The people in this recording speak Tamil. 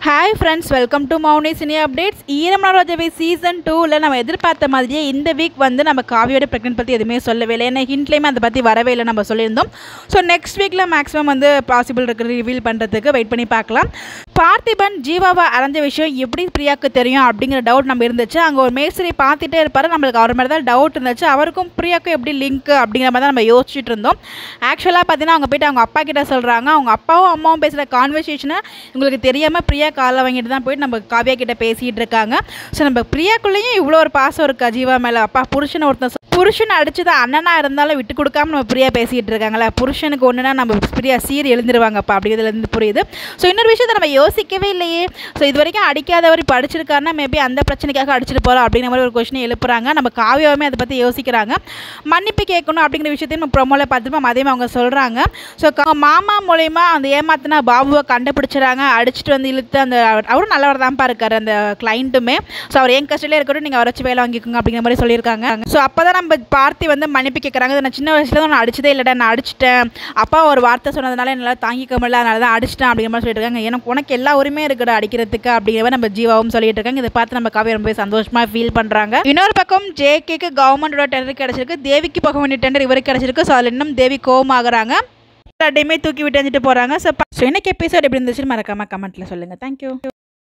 hi friends welcome to Mouni cine updates Eeramana Rojave season டூவில் நம்ம எதிர்பார்த்த மாதிரியே இந்த வீக் வந்து நம்ம காவியோட ப்ரெக்னென்ட் பற்றி எதுவுமே சொல்லவே இல்லை ஏன்னா ஹிண்ட்லேயுமே அதை பற்றி வரவே இல்லை நம்ம சொல்லியிருந்தோம் ஸோ நெக்ஸ்ட் வீக்கில் மேக்ஸிமம் வந்து பாசிபிள் இருக்குது ரிவீல் பண்ணுறதுக்கு வெயிட் பண்ணி பார்க்கலாம் பார்த்திபன் ஜீவாவை அரைஞ்ச விஷயம் எப்படி பிரியாவுக்கு தெரியும் அப்படிங்கிற டவுட் நம்ம இருந்துச்சு அங்கே ஒரு மேஸ்திரி பார்த்துட்டே இருப்பார் நம்மளுக்கு அவர் மாதிரி தான் டவுட் இருந்துச்சு அவருக்கும் பிரியாவுக்கும் எப்படி லிங்க் அப்படிங்கிற மாதிரி தான் நம்ம யோசிச்சுட்டு இருந்தோம் ஆக்சுவலாக பார்த்தீங்கன்னா அவங்க போயிட்டு அவங்க அப்பா கிட்ட சொல்கிறாங்க அவங்க அப்பாவும் அம்மாவும் பேசுகிற கான்வர்சேஷனை உங்களுக்கு தெரியாமல் பிரியா காலை வாங்கிட்டு தான் போயிட்டு நம்ம காவியா கிட்ட பேசிகிட்டு இருக்காங்க ஸோ நம்ம பிரியாக்குள்ளேயும் இவ்வளோ ஒரு பாசம் இருக்கா ஜீவா மேலே அப்பா புருஷனை ஒருத்தன் சொ- புருஷனை அடிச்சது அண்ணனாக இருந்தாலும் விட்டு கொடுக்காம நம்ம பிரியா பேசிகிட்டு இருக்காங்களே புருஷனுக்கு ஒன்றுனா நம்ம பிரியா சீர் எழுந்துருவாங்கப்பா அப்படிங்கிறதுலேருந்து புரியுது ஸோ இன்னொரு விஷயத்தை நம்ம யோசிக்கவே இல்லையே ஸோ இது வரைக்கும் அடிக்காதவர் இப்போ அடிச்சிருக்காருன்னா மேபி அந்த பிரச்சனைக்காக அடிச்சிட்டு போகிறோம் அப்படிங்கிற மாதிரி ஒரு கொஸ்டின் எழுப்புறாங்க நம்ம காவியாவுமே அதை பற்றி யோசிக்கிறாங்க மன்னிப்பு கேட்கணும் அப்படிங்கிற விஷயத்தையும் நம்ம ப்ரொமோவில் பார்த்துப்போம் அதையும் அவங்க சொல்கிறாங்க ஸோ மாமா மூலயமா அந்த ஏமாத்தின பாபுவை கண்டுபிடிச்சிறாங்க அடிச்சுட்டு வந்து இழுத்து அந்த அவரும் நல்லவர் தான்ப்பா இருக்கார் அந்த கிளைண்ட்டுமே ஸோ அவர் என் கஷ்டத்தில் இருக்கட்டும் நீங்கள் அவரை வச்சு வேலை வாங்கிக்கோங்க அப்படிங்கிற மாதிரி சொல்லியிருக்காங்க ஸோ அப்போ தான் நம்ம பார்த்தி வந்து மன்னிப்பு கேட்குறாங்க இதை நான் சின்ன வயசுல தான் நான் அடிச்சதே இல்லைடா நான் அடிச்சிட்டேன் அப்பா ஒரு வார்த்தை சொன்னதுனால என்னால் தாங்கிக்க முடியல அதனால தான் அடிச்சிட்டேன் அப்படிங்கிற மாதிரி சொல்லிட்டு இருக்காங்க எனக்கு உனக்கு எல்லா உரிமையும் இருக்குடா அடிக்கிறதுக்கு அப்படிங்கிற மாதிரி நம்ம ஜீவாவும் சொல்லிட்டு இருக்காங்க இதை பார்த்து நம்ம காவியம் ரொம்ப சந்தோஷமாக ஃபீல் பண்ணுறாங்க இன்னொரு பக்கம் ஜேகேக்கு கவர்மெண்டோட டெண்டர் கிடச்சிருக்கு தேவிக்கு போக வேண்டிய டெண்டர் இவருக்கு கிடச்சிருக்கு ஸோ அதில் இன்னும் தேவி கோவமாகறாங்க எல்லாத்தையுமே தூக்கி விட்டு எறிஞ்சிட்டு போகிறாங்க ஸோ ஸோ இன்னைக்கு எபிசோட் எப்படி இருந்துச்சுன்னு மறக்காம கமெண்ட்டில் சொல்லுங்கள் தேங்க்யூ